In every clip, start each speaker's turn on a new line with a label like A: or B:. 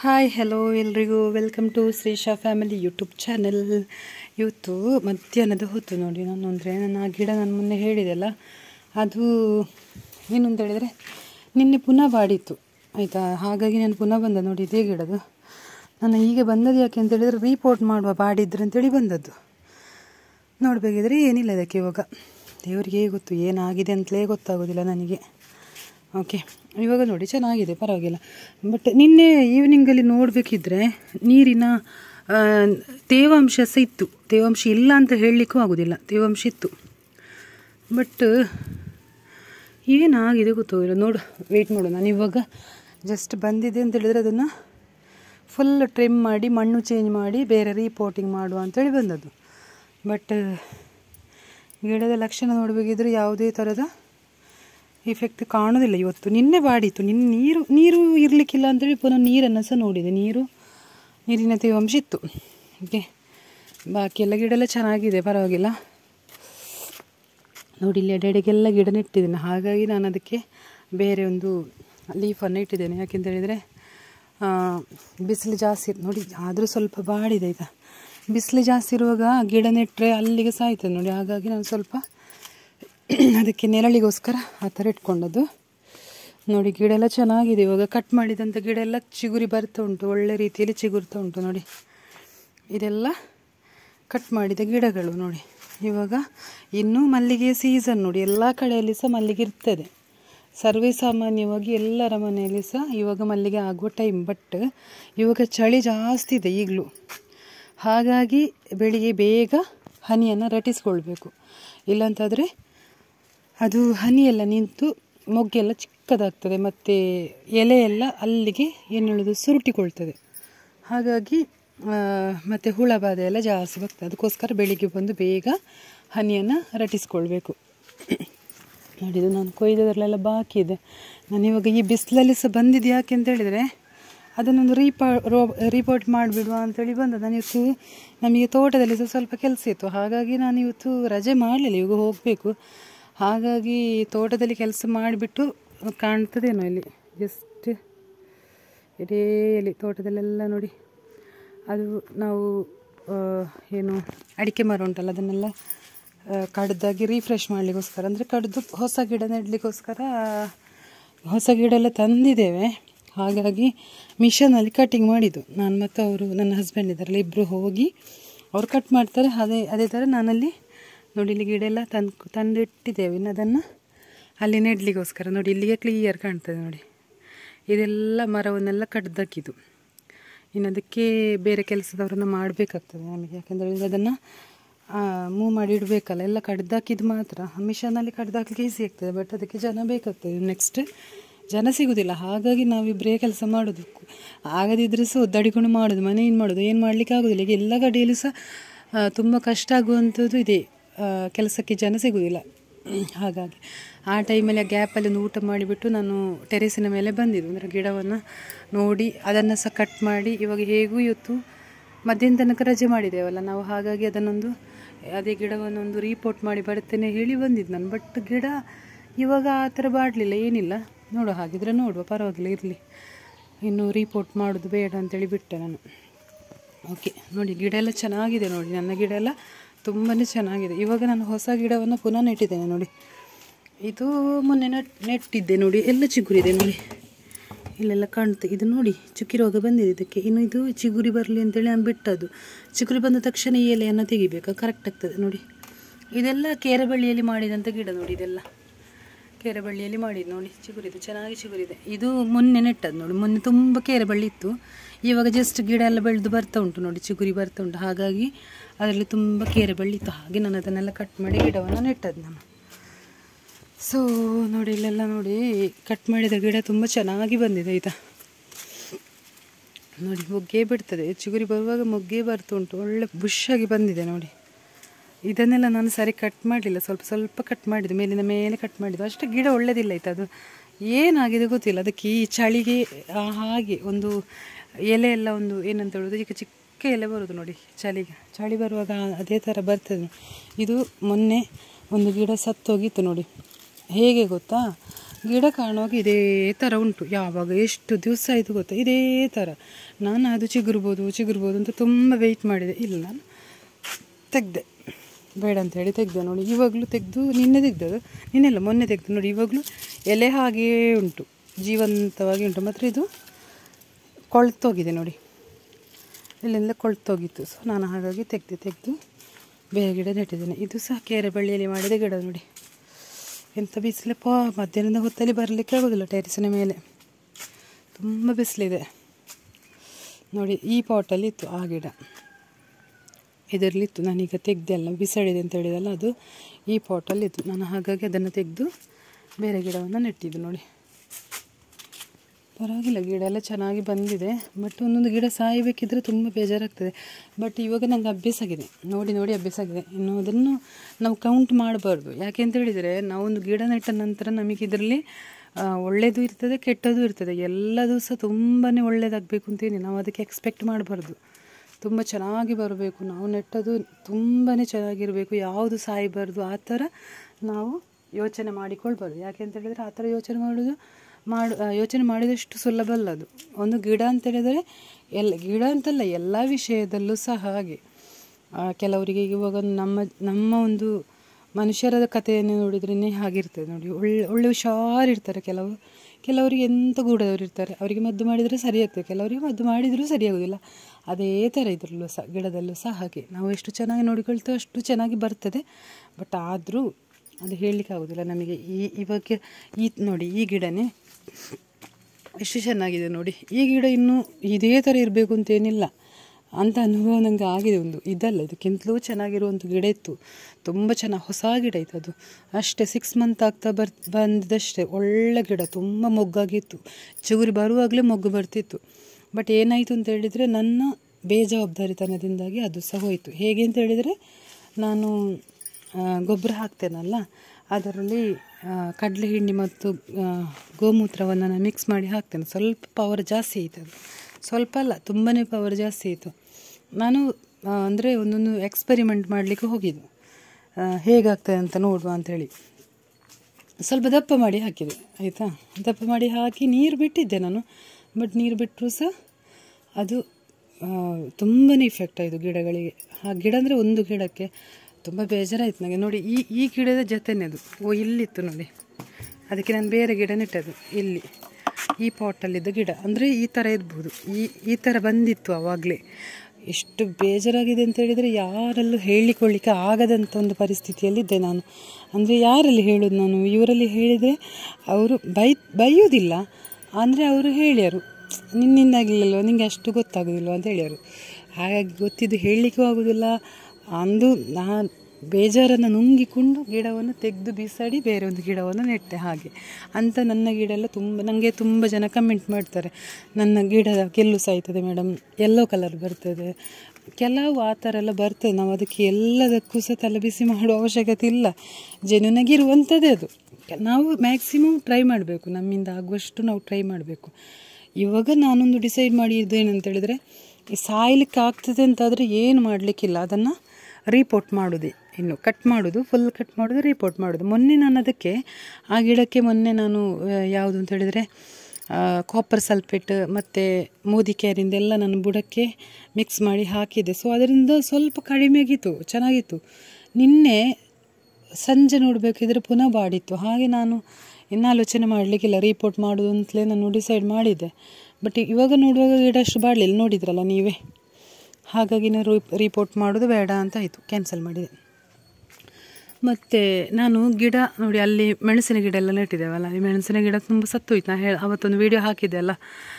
A: Hi hello ಎಲ್ರಿಗೂ welcome to Shreesha family YouTube channel ಇವತ್ತು ಮಧ್ಯಾಹ್ನದ ಹೊತ್ತು ನೋಡಿ ನಾನು ಅಂದರೆ ನನ್ನ ಆ ಗಿಡ ನಾನು ಮೊನ್ನೆ ಹೇಳಿದೆಲ್ಲ ಅದು ಏನು ಅಂತ ಹೇಳಿದರೆ ನಿನ್ನೆ ಪುನಃ ಬಾಡಿತ್ತು ಆಯಿತಾ ಹಾಗಾಗಿ ನಾನು ಪುನಃ ಬಂದ ನೋಡಿ ಇದೇ ಗಿಡದು ನಾನು ಹೀಗೆ ಬಂದದ್ದು ಯಾಕೆ ಅಂತ ಹೇಳಿದರೆ ರೀಪೋರ್ಟ್ ಮಾಡುವ ಬಾಡಿದ್ರೆ ಅಂತೇಳಿ ಬಂದದ್ದು ನೋಡಬೇಕಿದ್ರೆ ಏನಿಲ್ಲ ಅದಕ್ಕೆ ಇವಾಗ ದೇವರಿಗೆ ಗೊತ್ತು ಏನಾಗಿದೆ ಅಂತಲೇ ಗೊತ್ತಾಗೋದಿಲ್ಲ ನನಗೆ ಓಕೆ ಇವಾಗ ನೋಡಿ ಚೆನ್ನಾಗಿದೆ ಪರವಾಗಿಲ್ಲ ಬಟ್ ನಿನ್ನೆ ಈವ್ನಿಂಗಲ್ಲಿ ನೋಡಬೇಕಿದ್ರೆ ನೀರಿನ ಆ, ತೇವಾಂಶ ಸಹ ಇತ್ತು ತೇವಾಂಶ ಇಲ್ಲ ಅಂತ ಹೇಳಲಿಕ್ಕೂ ಆಗೋದಿಲ್ಲ ತೇವಾಂಶ ಇತ್ತು ಬಟ್ ಏನಾಗಿದೆ ಗೊತ್ತಾಗಿಲ್ಲ ನೋಡು ವೆಯ್ಟ್ ಮಾಡು ನಾನು ಇವಾಗ ಜಸ್ಟ್ ಬಂದಿದೆ ಅಂತ ಹೇಳಿದರೆ ಅದನ್ನು ಫುಲ್ ಟ್ರಿಮ್ ಮಾಡಿ ಮಣ್ಣು ಚೇಂಜ್ ಮಾಡಿ ಬೇರೆ ರೀಪೋರ್ಟಿಂಗ್ ಮಾಡುವ ಅಂತೇಳಿ ಬಂದದ್ದು ಬಟ್ ಗಿಡದ ಲಕ್ಷಣ ನೋಡಬೇಕಿದ್ರೆ ಯಾವುದೇ ಥರದ ಇಫೆಕ್ಟ್ ಕಾಣೋದಿಲ್ಲ ಇವತ್ತು ನಿನ್ನೆ ಬಾಡಿತ್ತು ನಿನ್ನೆ ನೀರು ನೀರು ಇರಲಿಕ್ಕಿಲ್ಲ ಅಂತೇಳಿ ಪುನಃ ನೀರನ್ನು ಸಹ ನೋಡಿದೆ ನೀರು ನೀರಿನ ತೇವಾಂಶ ಇತ್ತು ಓಕೆ ಬಾಕಿ ಎಲ್ಲ ಗಿಡ ಎಲ್ಲ ಚೆನ್ನಾಗಿದೆ ಪರವಾಗಿಲ್ಲ ನೋಡಿ ಇಲ್ಲಿ ಎಡೆಗೆಲ್ಲ ಗಿಡ ನೆಟ್ಟಿದ್ದೇನೆ ಹಾಗಾಗಿ ನಾನು ಅದಕ್ಕೆ ಬೇರೆ ಒಂದು ಲೀಫನ್ನು ಇಟ್ಟಿದ್ದೇನೆ ಯಾಕೆಂತ ಹೇಳಿದರೆ ಬಿಸಿಲು ಜಾಸ್ತಿ ಇರ್- ನೋಡಿ ಆದರೂ ಸ್ವಲ್ಪ ಬಾಡಿದೆ ಆಯಿತಾ ಬಿಸಿಲು ಜಾಸ್ತಿ ಇರುವಾಗ ಗಿಡ ನೆಟ್ಟರೆ ಅಲ್ಲಿಗೆ ಸಾಯ್ತದೆ ನೋಡಿ ಹಾಗಾಗಿ ನಾನು ಸ್ವಲ್ಪ ಅದಕ್ಕೆ ನೆರಳಿಗೋಸ್ಕರ ಆ ಥರ ಇಟ್ಕೊಂಡದ್ದು ನೋಡಿ ಗಿಡ ಎಲ್ಲ ಚೆನ್ನಾಗಿದೆ ಇವಾಗ ಕಟ್ ಮಾಡಿದಂಥ ಗಿಡ ಎಲ್ಲ ಚಿಗುರಿ ಬರ್ತಾ ಉಂಟು ಒಳ್ಳೆ ರೀತಿಯಲ್ಲಿ ಚಿಗುರ್ತಾ ಉಂಟು ನೋಡಿ ಇದೆಲ್ಲ ಕಟ್ ಮಾಡಿದ ಗಿಡಗಳು ನೋಡಿ ಇವಾಗ ಇನ್ನೂ ಮಲ್ಲಿಗೆ ಸೀಸನ್ ನೋಡಿ ಎಲ್ಲ ಕಡೆಯಲ್ಲಿ ಸಹ ಮಲ್ಲಿಗೆ ಇರ್ತದೆ ಸರ್ವೇ ಸಾಮಾನ್ಯವಾಗಿ ಎಲ್ಲರ ಮನೆಯಲ್ಲಿ ಸಹ ಇವಾಗ ಮಲ್ಲಿಗೆ ಆಗುವ ಟೈಮ್ ಬಟ್ ಇವಾಗ ಚಳಿ ಜಾಸ್ತಿ ಇದೆ ಈಗಲೂ ಹಾಗಾಗಿ ಬೆಳಿಗ್ಗೆ ಬೇಗ ಹನಿಯನ್ನು ರಟಿಸ್ಕೊಳ್ಬೇಕು ಇಲ್ಲಂತಾದರೆ ಅದು ಹನಿಯೆಲ್ಲ ನಿಂತು ಮೊಗ್ಗೆಲ್ಲ ಚಿಕ್ಕದಾಗ್ತದೆ ಮತ್ತು ಎಲೆ ಎಲ್ಲ ಅಲ್ಲಿಗೆ ಏನು ಹೇಳೋದು ಸುರುಟಿಕೊಳ್ತದೆ ಹಾಗಾಗಿ ಆ, ಮತ್ತೆ ಹುಳ ಬಾಧೆ ಎಲ್ಲ ಜಾಸ್ತಿ ಬರ್ತದೆ ಅದಕ್ಕೋಸ್ಕರ ಬೆಳಿಗ್ಗೆ ಬಂದು ಬೇಗ ಹನಿಯನ್ನು ರಟಿಸ್ಕೊಳ್ಬೇಕು ನೋಡಿದ್ದು ನಾನು ಕೊಯ್ದದ್ರಲ್ಲೆಲ್ಲ ಬಾಕಿ ಇದೆ ನಾನು ಇವಾಗ ಈ ಬಿಸಿಲಲ್ಲಿ ಸಹ ಬಂದಿದ್ದು ಯಾಕೆ ಅಂತ ಹೇಳಿದರೆ ಅದನ್ನೊಂದು ರೀಪಾ ರೋ ರಿಪೋರ್ಟ್ ಮಾಡಿಬಿಡುವ ಅಂತೇಳಿ ಬಂದ ನಾನು ಇವತ್ತು ನಮಗೆ ತೋಟದಲ್ಲಿ ಸಹ ಸ್ವಲ್ಪ ಕೆಲಸ ಇತ್ತು ಹಾಗಾಗಿ ನಾನು ಇವತ್ತು ರಜೆ ಮಾಡಲಿಲ್ಲ ಇವಾಗ ಹೋಗಬೇಕು ಹಾಗಾಗಿ ತೋಟದಲ್ಲಿ ಕೆಲಸ ಮಾಡಿಬಿಟ್ಟು ಕಾಣ್ತದೇನೋ ಇಲ್ಲಿ ಜಸ್ಟ್ ಇಡೀ ಇಲ್ಲಿ ತೋಟದಲ್ಲೆಲ್ಲ ನೋಡಿ ಅದು ನಾವು ಆ, ಏನು ಅಡಿಕೆ ಮರ ಉಂಟಲ್ಲ ಅದನ್ನೆಲ್ಲ ಆ, ಕಡ್ದಾಗಿ ರೀಫ್ರೆಶ್ ಮಾಡಲಿಕ್ಕೋಸ್ಕರ ಅಂದರೆ ಕಡ್ದು ಹೊಸ ಗಿಡ ನೆಡಲಿಕ್ಕೋಸ್ಕರ ಹೊಸ ಗಿಡ ಎಲ್ಲ ತಂದಿದ್ದೇವೆ ಹಾಗಾಗಿ ಮಿಷನಲ್ಲಿ ಕಟಿಂಗ್ ಮಾಡಿದ್ದು ನಾನು ಮತ್ತು ಅವರು ನನ್ನ ಹಸ್ಬೆಂಡ್ ಇದ್ದಾರಲ್ಲ ಇಬ್ಬರು ಹೋಗಿ ಅವ್ರು ಕಟ್ ಮಾಡ್ತಾರೆ ಅದೇ ಅದೇ ಥರ ನಾನಲ್ಲಿ ನೋಡಿ ಇಲ್ಲಿ ಗಿಡ ಎಲ್ಲ ತಂದು ತಂದಿಟ್ಟಿದ್ದೇವೆ ಇನ್ನು ಅದನ್ನು ಅಲ್ಲಿ ನೆಡಲಿಕ್ಕೋಸ್ಕರ ನೋಡಿ ಇಲ್ಲಿಗೆ ಕ್ಲಿಯರ್ ಕಾಣ್ತದೆ ನೋಡಿ ಇದೆಲ್ಲ ಮರವನ್ನೆಲ್ಲ ಕಡ್ದಾಕಿದ್ದು ಇನ್ನು ಅದಕ್ಕೆ ಬೇರೆ ಕೆಲಸದವರನ್ನು ಮಾಡಬೇಕಾಗ್ತದೆ ನಮಗೆ ಯಾಕೆಂದರೆ ಅದನ್ನು ಮೂವ್ ಮಾಡಿ ಇಡಬೇಕಲ್ಲ ಎಲ್ಲ ಕಡ್ದಾಕಿದ್ದು ಮಾತ್ರ ಮಿಷನಲ್ಲಿ ಕಡ್ದಾಕ್ಲಿಕ್ಕೆ ಈಸಿ ಆಗ್ತದೆ ಬಟ್ ಅದಕ್ಕೆ ಜನ ಬೇಕಾಗ್ತದೆ ನೆಕ್ಸ್ಟ್ ಜನ ಸಿಗೋದಿಲ್ಲ ಹಾಗಾಗಿ ನಾವಿಬ್ಬರೇ ಕೆಲಸ ಮಾಡೋದು ಆಗದಿದ್ದರೆ ಸಹ ಒದ್ದಾಡಿಕೊಂಡು ಮಾಡೋದು ಮನೆ ಏನು ಮಾಡೋದು ಏನು ಮಾಡಲಿಕ್ಕೆ ಆಗೋದಿಲ್ಲ ಈಗ ಎಲ್ಲ ಕಡೆಯಲ್ಲೂ ಸಹ ತುಂಬ ಕಷ್ಟ ಆಗುವಂಥದ್ದು ಇದೆ ಆ, ಕೆಲಸಕ್ಕೆ ಜನ ಸಿಗೋದಿಲ್ಲ ಹಾಗಾಗಿ ಆ ಟೈಮಲ್ಲಿ ಆ ಗ್ಯಾಪಲ್ಲಿ ಒಂದು ಊಟ ಮಾಡಿಬಿಟ್ಟು ನಾನು ಟೆರೇಸಿನ ಮೇಲೆ ಬಂದಿದ್ದು ಅಂದರೆ ಗಿಡವನ್ನು ನೋಡಿ ಅದನ್ನು ಸಹ ಕಟ್ ಮಾಡಿ ಇವಾಗ ಹೇಗೂ ಇವತ್ತು ಮಧ್ಯಾಹ್ನ ತನಕ ರಜೆ ಮಾಡಿದ್ದೇವಲ್ಲ ನಾವು ಹಾಗಾಗಿ ಅದನ್ನೊಂದು ಅದೇ ಗಿಡವನ್ನು ಒಂದು ರೀಪೋರ್ಟ್ ಮಾಡಿ ಬರ್ತೇನೆ ಹೇಳಿ ಬಂದಿದ್ದು ನಾನು ಬಟ್ ಗಿಡ ಇವಾಗ ಆ ಥರ ಬಾಡಲಿಲ್ಲ ಏನಿಲ್ಲ ನೋಡುವ ಹಾಗಿದ್ರೆ ನೋಡುವ ಪರವಾಗಿಲ್ಲ ಇರಲಿ ಇನ್ನು ರೀಪೋರ್ಟ್ ಮಾಡೋದು ಬೇಡ ಅಂತೇಳಿ ಬಿಟ್ಟೆ ನಾನು ಓಕೆ ನೋಡಿ ಗಿಡ ಎಲ್ಲ ಚೆನ್ನಾಗಿದೆ ನೋಡಿ ನನ್ನ ಗಿಡ ಎಲ್ಲ ತುಂಬಾ ಚೆನ್ನಾಗಿದೆ ಇವಾಗ ನಾನು ಹೊಸ ಗಿಡವನ್ನು ಪುನಃ ನೆಟ್ಟಿದ್ದೇನೆ ನೋಡಿ ಇದು ಮೊನ್ನೆ ನೆಟ್ ನೆಟ್ಟಿದ್ದೆ ನೋಡಿ ಎಲ್ಲ ಚಿಗುರಿದೆ ನೋಡಿ ಇಲ್ಲೆಲ್ಲ ಕಾಣುತ್ತೆ ಇದು ನೋಡಿ ಚುಕ್ಕಿ ರೋಗ ಬಂದಿದೆ ಇದಕ್ಕೆ ಇನ್ನು ಇದು ಚಿಗುರಿ ಬರಲಿ ಅಂತೇಳಿ ನಾನು ಬಿಟ್ಟದ್ದು ಚಿಗುರಿ ಬಂದ ತಕ್ಷಣ ಈ ಎಲೆಯನ್ನು ತೆಗಿಬೇಕು ಕರೆಕ್ಟ್ ಆಗ್ತದೆ ನೋಡಿ ಇದೆಲ್ಲ ಕೇರಬಳ್ಳಿಯಲ್ಲಿ ಮಾಡಿದಂಥ ಗಿಡ ನೋಡಿ ಇದೆಲ್ಲ ಕೇರಬಳ್ಳಿಯಲ್ಲಿ ಮಾಡಿದ್ದು ನೋಡಿ ಚಿಗುರಿದೆ ಚೆನ್ನಾಗಿ ಚಿಗುರಿದೆ ಇದು ಮೊನ್ನೆ ನೆಟ್ಟದ್ದು ನೋಡಿ ಮೊನ್ನೆ ತುಂಬ ಕೇರಬಳ್ಳಿ ಇತ್ತು ಇವಾಗ ಜಸ್ಟ್ ಗಿಡ ಎಲ್ಲ ಬೆಳೆದು ಬರ್ತಾ ಉಂಟು ನೋಡಿ ಚಿಗುರಿ ಬರ್ತಾ ಉಂಟು ಹಾಗಾಗಿ ಅದರಲ್ಲಿ ತುಂಬ ಕೇರಬಳ್ಳಿ ಇತ್ತು ಹಾಗೆ ನಾನು ಅದನ್ನೆಲ್ಲ ಕಟ್ ಮಾಡಿ ಗಿಡವನ್ನು ನೆಟ್ಟದ್ದು ನಾನು ಸೊ ನೋಡಿ ಇಲ್ಲೆಲ್ಲ ನೋಡಿ ಕಟ್ ಮಾಡಿದ ಗಿಡ ತುಂಬ ಚೆನ್ನಾಗಿ ಬಂದಿದೆ ಆಯಿತಾ ನೋಡಿ ಮೊಗ್ಗೆ ಬಿಡ್ತದೆ ಚಿಗುರಿ ಬರುವಾಗ ಮೊಗ್ಗೆ ಬರ್ತಾ ಉಂಟು ಒಳ್ಳೆ ಬುಷಾಗಿ ಬಂದಿದೆ ನೋಡಿ ಇದನ್ನೆಲ್ಲ ನಾನು ಸರಿ ಕಟ್ ಮಾಡಲಿಲ್ಲ ಸ್ವಲ್ಪ ಸ್ವಲ್ಪ ಕಟ್ ಮಾಡಿದ್ದು ಮೇಲಿನ ಮೇಲೆ ಕಟ್ ಮಾಡಿದ್ದು ಅಷ್ಟು ಗಿಡ ಒಳ್ಳೆದಿಲ್ಲ ಆಯ್ತು ಅದು ಏನಾಗಿದೆ ಗೊತ್ತಿಲ್ಲ ಅದಕ್ಕೆ ಈ ಚಳಿಗೆ ಆ, ಹಾಗೆ ಒಂದು ಎಲೆ ಎಲ್ಲ ಒಂದು ಏನಂತ ಹೇಳೋದು ಈಗ ಚಿಕ್ಕ ಎಲೆ ಬರೋದು ನೋಡಿ ಚಳಿಗೆ ಚಳಿ ಬರುವಾಗ ಅದೇ ಥರ ಬರ್ತದೆ ಇದು ಮೊನ್ನೆ ಒಂದು ಗಿಡ ಸತ್ತೋಗಿತ್ತು ನೋಡಿ ಹೇಗೆ ಗೊತ್ತಾ ಗಿಡ ಕಾಣುವಾಗ ಇದೇ ಥರ ಉಂಟು ಯಾವಾಗ ಎಷ್ಟು ದಿವಸ ಆಯಿತು ಗೊತ್ತಾ ಇದೇ ಥರ ನಾನು ಅದು ಚಿಗುರ್ಬೋದು ಚಿಗುರ್ಬೋದು ಅಂತ ತುಂಬ ವೆಯ್ಟ್ ಮಾಡಿದೆ ಇಲ್ಲ ನಾನು ತೆಗ್ದೆ ಬೇಡ ಅಂತ ಹೇಳಿ ತೆಗ್ದೆ ನೋಡಿ ಇವಾಗಲೂ ತೆಗೆದು ನಿನ್ನೆ ತೆಗ್ದದು ನಿನ್ನೆಲ್ಲ ಮೊನ್ನೆ ತೆಗ್ದು ನೋಡಿ ಇವಾಗಲೂ ಎಲೆ ಹಾಗೆಯೇ ಉಂಟು ಜೀವಂತವಾಗಿ ಉಂಟು ಮಾತ್ರ ಇದು ಕೊಳ್ತೋಗಿದೆ ನೋಡಿ ಇಲ್ಲಿಂದ ಕೊಳ್ತೋಗಿತ್ತು ಸೊ ನಾನು ಹಾಗಾಗಿ ತೆಗೆದು ತೆಗೆದು ಬೇರೆ ಗಿಡ ನೆಟ್ಟಿದ್ದೇನೆ ಇದು ಸಹ ಕೇರೆ ಬಳ್ಳಿಯಲ್ಲಿ ಮಾಡಿದ ಗಿಡ ನೋಡಿ ಎಂಥ ಬಿಸಿಲಪ್ಪ ಮಧ್ಯಾಹ್ನದ ಹೊತ್ತಲ್ಲಿ ಬರಲಿಕ್ಕೆ ಆಗೋದಿಲ್ಲ ಟೆರಿಸಿನ ಮೇಲೆ ತುಂಬ ಬಿಸಿಲಿದೆ ನೋಡಿ ಈ ಪಾಟಲ್ಲಿ ಇತ್ತು ಆ ಗಿಡ ಇದರಲ್ಲಿತ್ತು ನಾನೀಗ ತೆಗ್ದೆ ಅಲ್ಲ ಬಿಸಾಡಿದೆ ಅಂತ ಹೇಳಿದಲ್ಲ ಅದು ಈ ಪಾಟಲ್ಲಿತ್ತು ನಾನು ಹಾಗಾಗಿ ಅದನ್ನು ತೆಗೆದು ಬೇರೆ ಗಿಡವನ್ನು ನೆಟ್ಟಿದ್ದು ನೋಡಿ ಪರವಾಗಿಲ್ಲ ಗಿಡ ಎಲ್ಲ ಚೆನ್ನಾಗಿ ಬಂದಿದೆ ಬಟ್ ಒಂದೊಂದು ಗಿಡ ಸಾಯಬೇಕಿದ್ರೆ ತುಂಬ ಬೇಜಾರಾಗ್ತದೆ ಬಟ್ ಇವಾಗ ನಂಗೆ ಅಭ್ಯಾಸ ಆಗಿದೆ ನೋಡಿ ನೋಡಿ ಅಭ್ಯಾಸ ಆಗಿದೆ ಇನ್ನು ಅದನ್ನು ನಾವು ಕೌಂಟ್ ಮಾಡಬಾರ್ದು ಯಾಕೆ ಅಂತ ಹೇಳಿದರೆ ನಾವೊಂದು ಗಿಡ ನೆಟ್ಟ ನಂತರ ನಮಗೆ ಇದರಲ್ಲಿ ಒಳ್ಳೆಯದು ಇರ್ತದೆ ಕೆಟ್ಟದ್ದು ಇರ್ತದೆ ಎಲ್ಲದೂ ಸಹ ತುಂಬಾ ಒಳ್ಳೆಯದಾಗಬೇಕು ಅಂತೇಳಿ ನಾವು ಅದಕ್ಕೆ ಎಕ್ಸ್ಪೆಕ್ಟ್ ಮಾಡಬಾರ್ದು ತುಂಬ ಚೆನ್ನಾಗಿ ಬರಬೇಕು ನಾವು ನೆಟ್ಟದು ತುಂಬಾ ಚೆನ್ನಾಗಿರಬೇಕು ಯಾವುದು ಸಾಯಬಾರ್ದು ಆ ಥರ ನಾವು ಯೋಚನೆ ಮಾಡಿಕೊಳ್ಬಾರ್ದು ಯಾಕೆ ಅಂತ ಹೇಳಿದರೆ ಆ ಥರ ಯೋಚನೆ ಮಾಡೋದು ಮಾಡು ಯೋಚನೆ ಮಾಡಿದಷ್ಟು ಸುಲಭ ಅಲ್ಲ ಅದು ಒಂದು ಗಿಡ ಅಂತ ಹೇಳಿದರೆ ಎಲ್ಲ ಗಿಡ ಅಂತಲ್ಲ ಎಲ್ಲ ವಿಷಯದಲ್ಲೂ ಸಹ ಹಾಗೆ ಕೆಲವರಿಗೆ ಇವಾಗ ನಮ್ಮ ನಮ್ಮ ಒಂದು ಮನುಷ್ಯರದ ಕಥೆಯನ್ನು ನೋಡಿದ್ರೇ ಹಾಗಿರ್ತದೆ ನೋಡಿ ಒಳ್ಳೆ ಒಳ್ಳೆ ಹುಷಾರಿರ್ತಾರೆ ಕೆಲವು ಕೆಲವರಿಗೆ ಎಂಥ ಗೂಡದವರು ಇರ್ತಾರೆ ಅವರಿಗೆ ಮದ್ದು ಮಾಡಿದರೆ ಸರಿಯಾಗ್ತದೆ ಕೆಲವರಿಗೆ ಮದ್ದು ಮಾಡಿದರೂ ಸರಿಯಾಗೋದಿಲ್ಲ ಅದೇ ಥರ ಇದರಲ್ಲೂ ಸಹ ಗಿಡದಲ್ಲೂ ಸಹ ಹಾಗೆ ನಾವು ಎಷ್ಟು ಚೆನ್ನಾಗಿ ನೋಡಿಕೊಳ್ತೇವೆ ಅಷ್ಟು ಚೆನ್ನಾಗಿ ಬರ್ತದೆ ಬಟ್ ಆದರೂ ಅದು ಹೇಳಲಿಕ್ಕೆ ಆಗೋದಿಲ್ಲ ನಮಗೆ ಈ ಇವಾಗ ಈ ನೋಡಿ ಈ ಗಿಡನೇ ಎಷ್ಟು ಚೆನ್ನಾಗಿದೆ ನೋಡಿ ಈ ಗಿಡ ಇನ್ನೂ ಇದೇ ಥರ ಇರಬೇಕು ಅಂತೇನಿಲ್ಲ ಅಂತ ಅನುಭವ ನನಗೆ ಆಗಿದೆ ಒಂದು ಇದಲ್ಲ ಇದಕ್ಕಿಂತಲೂ ಚೆನ್ನಾಗಿರುವಂಥ ಗಿಡ ಇತ್ತು ತುಂಬ ಚೆನ್ನಾಗಿ ಹೊಸ ಗಿಡ ಇತ್ತು ಅದು ಅಷ್ಟೇ ಸಿಕ್ಸ್ ಮಂತ್ ಆಗ್ತಾ ಬರ್ ಬಂದಿದ್ದಷ್ಟೇ ಒಳ್ಳೆ ಗಿಡ ತುಂಬ ಮೊಗ್ಗಾಗಿತ್ತು ಚಿಗುರಿ ಬರುವಾಗಲೇ ಮೊಗ್ಗು ಬರ್ತಿತ್ತು ಬಟ್ ಏನಾಯಿತು ಅಂತ ಹೇಳಿದರೆ ನನ್ನ ಬೇಜವಾಬ್ದಾರಿತನದಿಂದಾಗಿ ಅದು ಸಹ ಹೋಯಿತು ಹೇಗೆ ಅಂತ ಹೇಳಿದರೆ ನಾನು ಗೊಬ್ಬರ ಹಾಕ್ತೇನಲ್ಲ ಅದರಲ್ಲಿ ಕಡಲೆ ಹಿಂಡಿ ಮತ್ತು ಗೋಮೂತ್ರವನ್ನು ನಾನು ಮಿಕ್ಸ್ ಮಾಡಿ ಹಾಕ್ತೇನೆ ಸ್ವಲ್ಪ ಪವರ್ ಜಾಸ್ತಿ ಆಯಿತು ಅದು ಸ್ವಲ್ಪ ಅಲ್ಲ ತುಂಬಾ ಪವರ್ ಜಾಸ್ತಿ ಆಯಿತು ನಾನು ಅಂದರೆ ಒಂದೊಂದು ಎಕ್ಸ್ಪೆರಿಮೆಂಟ್ ಮಾಡಲಿಕ್ಕೆ ಹೋಗಿದ್ದು ಹೇಗಾಗ್ತದೆ ಅಂತ ನೋಡುವ ಅಂಥೇಳಿ ಸ್ವಲ್ಪ ದಪ್ಪ ಮಾಡಿ ಹಾಕಿದೆ ಆಯಿತಾ ದಪ್ಪ ಮಾಡಿ ಹಾಕಿ ನೀರು ಬಿಟ್ಟಿದ್ದೆ ನಾನು ಬಟ್ ನೀರು ಬಿಟ್ಟರೂ ಸಹ ಅದು ತುಂಬಾ ಇಫೆಕ್ಟ್ ಆಯಿತು ಗಿಡಗಳಿಗೆ ಆ ಗಿಡ ಅಂದರೆ ಒಂದು ಗಿಡಕ್ಕೆ ತುಂಬ ಬೇಜಾರಾಯಿತು ನನಗೆ ನೋಡಿ ಈ ಈ ಗಿಡದ ಜೊತೆನೇ ಅದು ಓ ಇಲ್ಲಿತ್ತು ನೋಡಿ ಅದಕ್ಕೆ ನಾನು ಬೇರೆ ಗಿಡ ನೆಟ್ಟದು ಇಲ್ಲಿ ಈ ಪಾಟಲ್ಲಿದ್ದ ಗಿಡ ಅಂದರೆ ಈ ಥರ ಇರ್ಬೋದು ಈ ಈ ಥರ ಬಂದಿತ್ತು ಆವಾಗಲೇ ಎಷ್ಟು ಬೇಜಾರಾಗಿದೆ ಅಂತ ಹೇಳಿದರೆ ಯಾರಲ್ಲೂ ಹೇಳಿಕೊಳ್ಳಿಕ್ಕೆ ಆಗದಂಥ ಒಂದು ಪರಿಸ್ಥಿತಿಯಲ್ಲಿದ್ದೆ ನಾನು ಅಂದರೆ ಯಾರಲ್ಲಿ ಹೇಳೋದು ನಾನು ಇವರಲ್ಲಿ ಹೇಳಿದರೆ ಅವರು ಬೈ ಬೈಯೋದಿಲ್ಲ ಅಂದರೆ ಅವರು ಹೇಳ್ಯಾರು ನಿನ್ನಿಂದಾಗಲಿಲ್ಲಲ್ವ ನಿಂಗೆ ಅಷ್ಟು ಗೊತ್ತಾಗೋದಿಲ್ವ ಅಂತ ಹೇಳ್ಯಾರು ಹಾಗಾಗಿ ಗೊತ್ತಿದ್ದು ಹೇಳಲಿಕ್ಕೂ ಆಗೋದಿಲ್ಲ ಅಂದು ನಾನು ಬೇಜಾರನ್ನು ನುಂಗಿಕೊಂಡು ಗಿಡವನ್ನು ತೆಗೆದು ಬಿಸಾಡಿ ಬೇರೆ ಒಂದು ಗಿಡವನ್ನು ನೆಟ್ಟೆ ಹಾಗೆ ಅಂತ ನನ್ನ ಗಿಡ ಎಲ್ಲ ತುಂಬ ನನಗೆ ತುಂಬ ಜನ ಕಮೆಂಟ್ ಮಾಡ್ತಾರೆ ನನ್ನ ಗಿಡ ಕೆಲ್ಲು ಸಾಯ್ತದೆ ಮೇಡಮ್ ಯೆಲ್ಲೋ ಕಲರ್ ಬರ್ತದೆ ಕೆಲವು ಆ ಥರ ಎಲ್ಲ ಬರ್ತದೆ ನಾವು ಅದಕ್ಕೆ ಎಲ್ಲದಕ್ಕೂ ಸಹ ತಲೆ ಬಿಸಿ ಮಾಡುವ ಅವಶ್ಯಕತೆ ಇಲ್ಲ ಜೆನ್ಯೂನಾಗಿರುವಂಥದ್ದೇ ಅದು ನಾವು ಮ್ಯಾಕ್ಸಿಮಮ್ ಟ್ರೈ ಮಾಡಬೇಕು ನಮ್ಮಿಂದ ಆಗುವಷ್ಟು ನಾವು ಟ್ರೈ ಮಾಡಬೇಕು ಇವಾಗ ನಾನೊಂದು ಡಿಸೈಡ್ ಮಾಡಿದ್ದು ಏನಂತ ಹೇಳಿದರೆ ಸಾಯ್ಲಿಕ್ಕೆ ಆಗ್ತದೆ ಅಂತಾದರೆ ಏನು ಮಾಡಲಿಕ್ಕಿಲ್ಲ ಅದನ್ನು ರೀಪೋರ್ಟ್ ಮಾಡೋದೇ ಇನ್ನು ಕಟ್ ಮಾಡೋದು ಫುಲ್ ಕಟ್ ಮಾಡೋದು ರೀಪೋರ್ಟ್ ಮಾಡೋದು ಮೊನ್ನೆ ನಾನು ಅದಕ್ಕೆ ಆ ಗಿಡಕ್ಕೆ ಮೊನ್ನೆ ನಾನು ಯಾವುದು ಅಂತ ಹೇಳಿದರೆ ಕಾಪರ್ ಸಲ್ಫೇಟ್ ಮತ್ತು ಮೋದಿ ಕೇರಿಂದ ಎಲ್ಲ ನಾನು ಬುಡಕ್ಕೆ ಮಿಕ್ಸ್ ಮಾಡಿ ಹಾಕಿದ್ದೆ ಸೊ ಅದರಿಂದ ಸ್ವಲ್ಪ ಕಡಿಮೆ ಆಗಿತ್ತು ಚೆನ್ನಾಗಿತ್ತು ನಿನ್ನೆ ಸಂಜೆ ನೋಡಬೇಕಿದ್ರೆ ಪುನಃ ಬಾಡಿತ್ತು ಹಾಗೆ ನಾನು ಇನ್ನು ಆಲೋಚನೆ ಮಾಡಲಿಕ್ಕಿಲ್ಲ ರಿಪೋರ್ಟ್ ಮಾಡೋದು ಅಂತಲೇ ನಾನು ಡಿಸೈಡ್ ಮಾಡಿದ್ದೆ ಬಟ್ ಇವಾಗ ನೋಡುವಾಗ ಗಿಡ ಅಷ್ಟು ಬಾಡಲಿಲ್ಲ ನೋಡಿದ್ರಲ್ಲ ನೀವೇ ಹಾಗಾಗಿ ನಾನು ರಿಪೋರ್ಟ್ ಮಾಡೋದು ಬೇಡ ಅಂತ ಆಯಿತು ಕ್ಯಾನ್ಸಲ್ ಮಾಡಿದೆ ಮತ್ತು ನಾನು ಗಿಡ ನೋಡಿ ಅಲ್ಲಿ ಮೆಣಸಿನ ಗಿಡ ಎಲ್ಲ ನೆಟ್ಟಿದ್ದೇವಲ್ಲ ಈ ಮೆಣಸಿನ ಗಿಡ ತುಂಬ ಸತ್ತೋಯ್ತು ನಾನು ಹೇಳಿ ಅವತ್ತೊಂದು ವೀಡಿಯೋ ಹಾಕಿದ್ದೆ ಅಲ್ಲ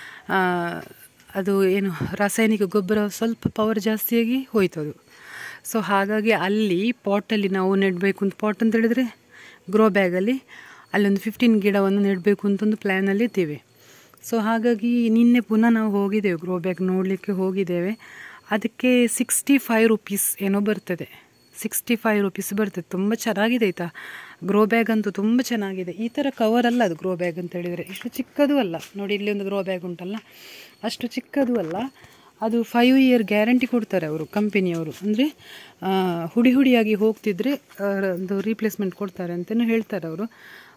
A: ಅದು ಏನು ರಾಸಾಯನಿಕ ಗೊಬ್ಬರ ಸ್ವಲ್ಪ ಪವರ್ ಜಾಸ್ತಿಯಾಗಿ ಹೋಯ್ತು ಅದು ಸೊ ಹಾಗಾಗಿ ಅಲ್ಲಿ ಪಾಟಲ್ಲಿ ನಾವು ನೆಡಬೇಕು ಅಂತ ಪಾಟ್ ಅಂತ ಹೇಳಿದರೆ ಗ್ರೋ ಬ್ಯಾಗಲ್ಲಿ ಅಲ್ಲೊಂದು ಫಿಫ್ಟೀನ್ ಗಿಡವನ್ನು ನೆಡಬೇಕು ಅಂತ ಒಂದು ಪ್ಲ್ಯಾನಲ್ಲಿ ಇದ್ದೀವಿ ಸೊ ಹಾಗಾಗಿ ನಿನ್ನೆ ಪುನಃ ನಾವು ಹೋಗಿದ್ದೇವೆ ಗ್ರೋ ಬ್ಯಾಗ್ ನೋಡಲಿಕ್ಕೆ ಹೋಗಿದ್ದೇವೆ ಅದಕ್ಕೆ ಸಿಕ್ಸ್ಟಿ ಫೈವ್ ರುಪೀಸ್ ಏನೋ ಬರ್ತದೆ ಸಿಕ್ಸ್ಟಿ ಫೈವ್ ರುಪೀಸ್ ಬರ್ತದೆ ತುಂಬ ಚೆನ್ನಾಗಿದೆ ಆಯಿತಾ ಗ್ರೋ ಬ್ಯಾಗ್ ಅಂತೂ ತುಂಬ ಚೆನ್ನಾಗಿದೆ ಈ ಥರ ಕವರ್ ಅಲ್ಲ ಅದು ಗ್ರೋ ಬ್ಯಾಗ್ ಅಂತ ಹೇಳಿದರೆ ಇಷ್ಟು ಚಿಕ್ಕದು ಅಲ್ಲ ನೋಡಿ ಇಲ್ಲಿ ಒಂದು ಗ್ರೋ ಬ್ಯಾಗ್ ಉಂಟಲ್ಲ ಅಷ್ಟು ಚಿಕ್ಕದು ಅಲ್ಲ ಅದು ಫೈವ್ ಇಯರ್ ಗ್ಯಾರಂಟಿ ಕೊಡ್ತಾರೆ ಅವರು ಕಂಪನಿಯವರು ಅಂದರೆ ಹುಡಿ ಹುಡಿಯಾಗಿ ಹೋಗ್ತಿದ್ರೆ ಒಂದು ರೀಪ್ಲೇಸ್ಮೆಂಟ್ ಕೊಡ್ತಾರೆ ಅಂತಲೂ ಹೇಳ್ತಾರೆ ಅವರು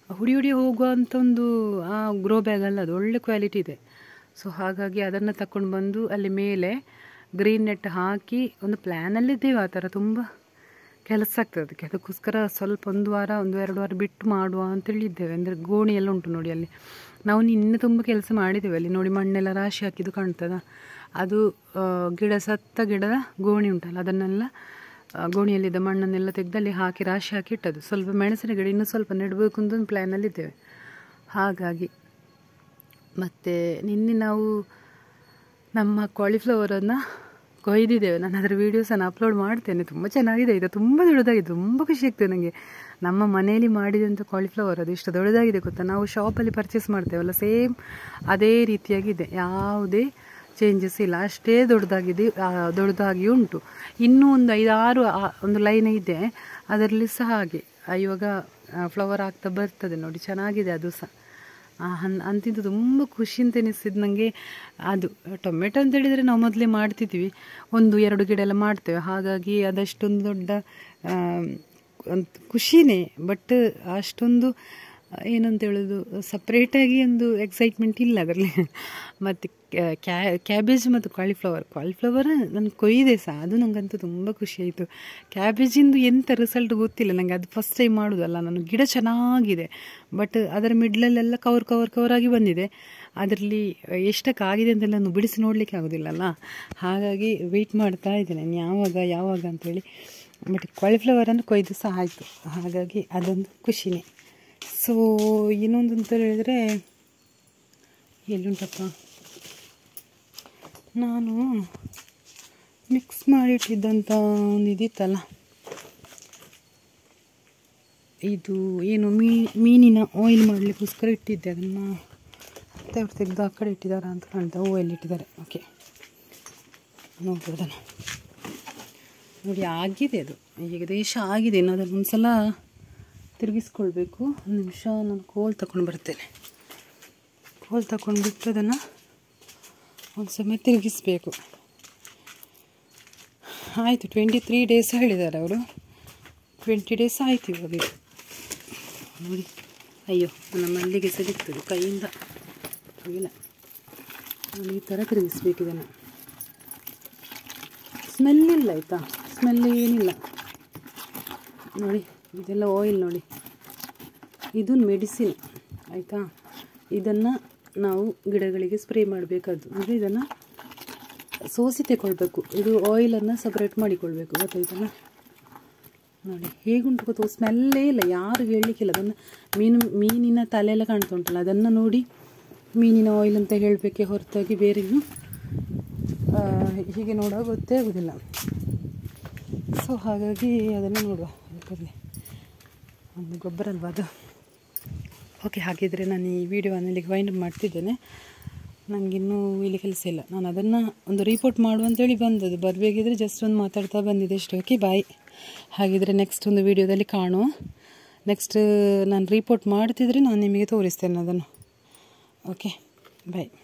A: ಹುಡಿ ಹುಡಿ ಹೋಗುವಂಥ ಒಂದು ಆ ಗ್ರೋ ಬ್ಯಾಗ್ ಅಲ್ಲ ಅದು ಒಳ್ಳೆ ಕ್ವಾಲಿಟಿ ಇದೆ ಸೊ ಹಾಗಾಗಿ ಅದನ್ನು ತಗೊಂಡು ಬಂದು ಅಲ್ಲಿ ಮೇಲೆ ಗ್ರೀನ್ ನೆಟ್ ಹಾಕಿ ಒಂದು ಪ್ಲ್ಯಾನಲ್ಲಿದ್ದೇವೆ ಆ ಥರ ತುಂಬ ಕೆಲಸ ಆಗ್ತದೆ ಅದಕ್ಕೆ ಅದಕ್ಕೋಸ್ಕರ ಸ್ವಲ್ಪ ಒಂದು ವಾರ ಒಂದು ಎರಡು ವಾರ ಬಿಟ್ಟು ಮಾಡುವ ಅಂತೇಳಿ ಇದ್ದೇವೆ ಅಂದರೆ ಗೋಣಿ ಎಲ್ಲ ಉಂಟು ನೋಡಿ ಅಲ್ಲಿ ನಾವು ನಿನ್ನೆ ತುಂಬ ಕೆಲಸ ಮಾಡಿದ್ದೇವೆ ಅಲ್ಲಿ ನೋಡಿ ಮಣ್ಣೆಲ್ಲ ರಾಶಿ ಹಾಕಿದ್ದು ಕಾಣ್ತದ ಅದು ಆ, ಗಿಡ ಸತ್ತ ಗಿಡದ ಗೋಣಿ ಉಂಟಲ್ಲ ಅದನ್ನೆಲ್ಲ ಆ, ಗೋಣಿಯಲ್ಲಿದ್ದ ಮಣ್ಣನ್ನೆಲ್ಲ ತೆಗೆದು ಅಲ್ಲಿ ಹಾಕಿ ರಾಶಿ ಹಾಕಿ ಇಟ್ಟದ್ದು ಸ್ವಲ್ಪ ಮೆಣಸಿನ ಗಿಡ ಇನ್ನೂ ಸ್ವಲ್ಪ ನೆಡಬೇಕು ಅಂತ ಒಂದು ಪ್ಲ್ಯಾನಲ್ಲಿದ್ದೇವೆ ಹಾಗಾಗಿ ಮತ್ತು ನಿನ್ನೆ ನಾವು ನಮ್ಮ ಕಾಲಿಫ್ಲವರನ್ನು ಕೊಯ್ದಿದ್ದೇವೆ ನಾನು ಅದರ ವೀಡಿಯೋಸನ್ನು ಅಪ್ಲೋಡ್ ಮಾಡ್ತೇನೆ ತುಂಬ ಚೆನ್ನಾಗಿದೆ ಇದು ತುಂಬ ದೊಡ್ಡದಾಗಿದೆ ತುಂಬ ಖುಷಿ ಆಗ್ತದೆ ನನಗೆ ನಮ್ಮ ಮನೆಯಲ್ಲಿ ಮಾಡಿದಂಥ ಕಾಲಿಫ್ಲವರ್ ಅದು ಎಷ್ಟು ದೊಡ್ಡದಾಗಿದೆ ಗೊತ್ತಾ ನಾವು ಶಾಪಲ್ಲಿ ಪರ್ಚೇಸ್ ಮಾಡ್ತೇವಲ್ಲ ಸೇಮ್ ಅದೇ ರೀತಿಯಾಗಿದೆ ಯಾವುದೇ ಚೇಂಜಸ್ ಇಲ್ಲ ಅಷ್ಟೇ ದೊಡ್ಡದಾಗಿದೆ ಆ, ದೊಡ್ಡದಾಗಿ ಉಂಟು ಇನ್ನೂ ಒಂದು ಐದಾರು ಆ- ಒಂದು ಲೈನ್ ಇದೆ ಅದರಲ್ಲಿ ಸಹ ಹಾಗೆ ಆ, ಇವಾಗ ಫ್ಲವರ್ ಆಗ್ತಾ ಬರ್ತದೆ ನೋಡಿ ಚೆನ್ನಾಗಿದೆ ಅದು ಸಹ ಆ, ಹನ್ ಅಂತಿದ್ದು ತುಂಬ ಖುಷಿ ಅಂತ ಎನಿಸಿದ್ದು ನನಗೆ ಅದು ಟೊಮೆಟೊ ಅಂತ ಹೇಳಿದರೆ ನಾವು ಮೊದಲೇ ಮಾಡ್ತಿದ್ವಿ ಒಂದು ಎರಡು ಗಿಡ ಎಲ್ಲ ಮಾಡ್ತೇವೆ ಹಾಗಾಗಿ ಅದಷ್ಟೊಂದು ದೊಡ್ಡ ಆ, ಒಂದು ಖುಷಿನೇ ಬಟ್ ಅಷ್ಟೊಂದು ಏನಂತ ಹೇಳೋದು ಸಪ್ರೇಟಾಗಿ ಒಂದು ಎಕ್ಸೈಟ್ಮೆಂಟ್ ಇಲ್ಲ ಅದರಲ್ಲಿ ಮತ್ತು ಕ್ಯಾಬೇಜ್ ಮತ್ತು ಕಾಲಿಫ್ಲವರ್ ಕಾಲಿಫ್ಲವರ್ ನಾನು ಕೊಯ್ದೆ ಸಹ ಅದು ನನಗಂತೂ ತುಂಬ ಖುಷಿ ಆಯಿತು ಕ್ಯಾಬೇಜಿಂದು ಎಂಥ ರಿಸಲ್ಟ್ ಗೊತ್ತಿಲ್ಲ ನನಗೆ ಅದು ಫಸ್ಟ್ ಟೈಮ್ ಮಾಡೋದಲ್ಲ ನಾನು ಗಿಡ ಚೆನ್ನಾಗಿದೆ ಬಟ್ ಅದರ ಮಿಡ್ಲಲ್ಲೆಲ್ಲ ಕವರ್ ಕವರ್ ಕವರ್ ಆಗಿ ಬಂದಿದೆ ಅದರಲ್ಲಿ ಎಷ್ಟಕ್ಕಾಗಿದೆ ಅಂತೆಲ್ಲ ನಾನು ಬಿಡಿಸಿ ನೋಡಲಿಕ್ಕೆ ಆಗೋದಿಲ್ಲಲ್ಲ ಹಾಗಾಗಿ ವೆಯ್ಟ್ ಮಾಡ್ತಾ ಇದ್ದೇನೆ ಇನ್ನು ಯಾವಾಗ ಯಾವಾಗ ಅಂತೇಳಿ ಬಟ್ ಕಾಲಿಫ್ಲವರನ್ನು ಕೊಯ್ದು ಸಹ ಆಯಿತು ಹಾಗಾಗಿ ಅದೊಂದು ಖುಷಿನೇ ಸೊ ಇನ್ನೊಂದು ಅಂತ ಹೇಳಿದರೆ ಎಲ್ಲುಂಟಪ್ಪ ನಾನು ಮಿಕ್ಸ್ ಮಾಡಿಟ್ಟಿದ್ದಂಥ ಒಂದು ಇದಿತ್ತಲ್ಲ ಇದು ಏನು ಮೀ ಮೀನಿನ ಆಯಿಲ್ ಮಾಡಲಿಕ್ಕೋಸ್ಕರ ಇಟ್ಟಿದ್ದೆ ಅದನ್ನು ತೆಗೆದು ತೆಗೆದು ಆ ಕಡೆ ಇಟ್ಟಿದ್ದಾರಾ ಅಂತ ಕಾಣ್ತಾ ಹೂವಲ್ಲಿ ಇಟ್ಟಿದ್ದಾರೆ ಓಕೆ ನೋಡ್ಬೋದನ್ನು ನೋಡಿ ಆಗಿದೆ ಅದು ಈಗ ದೇಶ ಆಗಿದೆ ಇನ್ನು ಅದನ್ನು ಒಂದ್ಸಲ ತಿರುಗಿಸ್ಕೊಳ್ಬೇಕು ಒಂದು ನಿಮಿಷ ನಾನು ಕೋಲ್ ತಗೊಂಡು ಬರ್ತೇನೆ ಕೋಲ್ ತಗೊಂಡು ಬಿಟ್ಟು ಅದನ್ನು ಒಂದು ಸಮಯ ತಿರುಗಿಸ್ಬೇಕು ಆಯಿತು ಟ್ವೆಂಟಿ ತ್ರೀ ಡೇಸ್ ಹೇಳಿದ್ದಾರೆ ಅವರು ಟ್ವೆಂಟಿ ಡೇಸ್ ಆಯಿತು ಇವಾಗ ಇದು. ನೋಡಿ ಅಯ್ಯೋ ನನ್ನ ಮಲ್ಲಿಗೆ ಸಿಗುತ್ತದೆ ಕೈಯಿಂದ ಇಲ್ಲ ನಾನು ಈ ಥರ ತಿರುಗಿಸ್ಬೇಕು ಇದನ್ನು ಸ್ಮೆಲ್ ಇಲ್ಲ ಆಯಿತಾ ಸ್ಮೆಲ್ ಏನಿಲ್ಲ ನೋಡಿ ಇದೆಲ್ಲ ಆಯಿಲ್ ನೋಡಿ ಇದು ಮೆಡಿಸಿನ್ ಆಯಿತಾ ಇದನ್ನು ನಾವು ಗಿಡಗಳಿಗೆ ಸ್ಪ್ರೇ ಮಾಡಬೇಕಾದ್ದು ಅಂದರೆ ಇದನ್ನು ಸೋಸಿ ತಗೊಳ್ಬೇಕು ಇದು ಆಯಿಲನ್ನು ಸಪ್ರೇಟ್ ಮಾಡಿಕೊಳ್ಬೇಕು ಗೊತ್ತಾಯ್ತಲ್ಲ ನೋಡಿ ಹೇಗುಂಟು ಗೊತ್ತು ಸ್ಮೆಲ್ಲೇ ಇಲ್ಲ ಯಾರು ಹೇಳಲಿಕ್ಕಿಲ್ಲ ಅದನ್ನು ಮೀನು ಮೀನಿನ ತಲೆ ಎಲ್ಲ ಕಾಣ್ತಾ ಉಂಟಲ್ಲ ಅದನ್ನು ನೋಡಿ ಮೀನಿನ ಆಯಿಲ್ ಅಂತ ಹೇಳಬೇಕೆ ಹೊರತಾಗಿ ಬೇರೆ ಇನ್ನು ಆ, ಹೀಗೆ ನೋಡುವಾಗ ಗೊತ್ತೇ ಆಗೋದಿಲ್ಲ ಸೊ ಹಾಗಾಗಿ ಅದನ್ನು ನೋಡುವ ಬೇಕಾದ್ರೆ ಒಂದು ಗೊಬ್ಬರ ಅಲ್ವಾ ಅದು ಓಕೆ ಹಾಗಿದ್ರೆ ನಾನು ಈ ವಿಡಿಯೋವನ್ನು ಇಲ್ಲಿಗೆ ವೈಂಡ್ ಮಾಡ್ತಿದ್ದೇನೆ ನನಗಿನ್ನೂ ಇಲ್ಲಿ ಕೆಲಸ ಇಲ್ಲ ನಾನು ಅದನ್ನು ಒಂದು ರಿಪೋರ್ಟ್ ಮಾಡುವ ಅಂತೇಳಿ ಬಂದದ್ದು ಬರಬೇಕಿದ್ರೆ ಜಸ್ಟ್ ಒಂದು ಮಾತಾಡ್ತಾ ಬಂದಿದೆ ಅಷ್ಟೇ ಓಕೆ ಬಾಯ್ ಹಾಗಿದ್ರೆ ನೆಕ್ಸ್ಟ್ ಒಂದು ವಿಡಿಯೋದಲ್ಲಿ ಕಾಣುವ ನೆಕ್ಸ್ಟ್ ನಾನು ರಿಪೋರ್ಟ್ ಮಾಡ್ತಿದ್ರೆ ನಾನು ನಿಮಗೆ ತೋರಿಸ್ತೇನೆ ಅದನ್ನು ಓಕೆ ಬಾಯ್